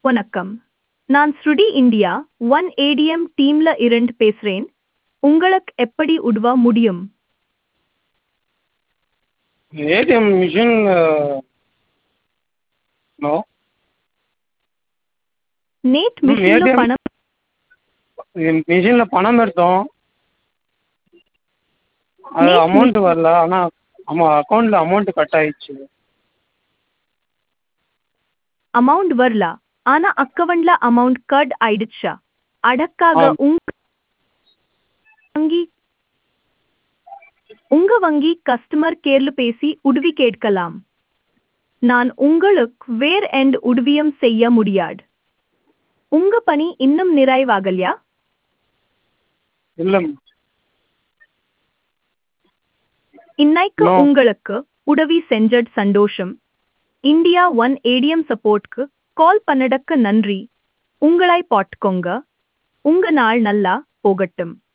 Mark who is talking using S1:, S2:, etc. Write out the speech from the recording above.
S1: வணக்கம் நான் ஸ்ருடி இந்தியா ஒன் ஏடிஎம் டீம்ல இருந்து பேசுறேன் உங்களுக்கு எப்படி உதவ முடியும்
S2: ஏடிஎம் மிஷின் ஹலோ
S1: நேட்
S2: ம்,
S1: மிஷின்ல
S2: ATM
S1: பணம்
S2: மிஷினில் பணம் எடுத்தோம் அது
S1: Net
S2: அமௌண்ட் வரல ஆனால் ஆமாம் அக்கௌண்ட்டில் அமௌண்ட் கட் ஆயிடுச்சு
S1: அமௌண்ட் வரல ஆனா அக்கவுண்ட்ல அமௌண்ட் கட் ஆயிடுச்சா அடக்காக
S2: ஆம்.
S1: உங்க வங்கி உங்க வங்கி கஸ்டமர் கேர்ல பேசி உதவி கேட்கலாம் நான் உங்களுக்கு வேற எண்ட் உதவியும் செய்ய முடியாது உங்க பணி இன்னும் நிறைவாகலையா
S2: இல்லை
S1: இன்னைக்கு
S2: No.
S1: உங்களுக்கு உதவி செஞ்சது சந்தோஷம் இந்தியா ஒன் ஏடிஎம் சப்போர்ட்க்கு கால் பண்ணடக்கு நன்றி உங்களை பாட்டுக்கோங்க உங்க நாள் நல்லா போகட்டும்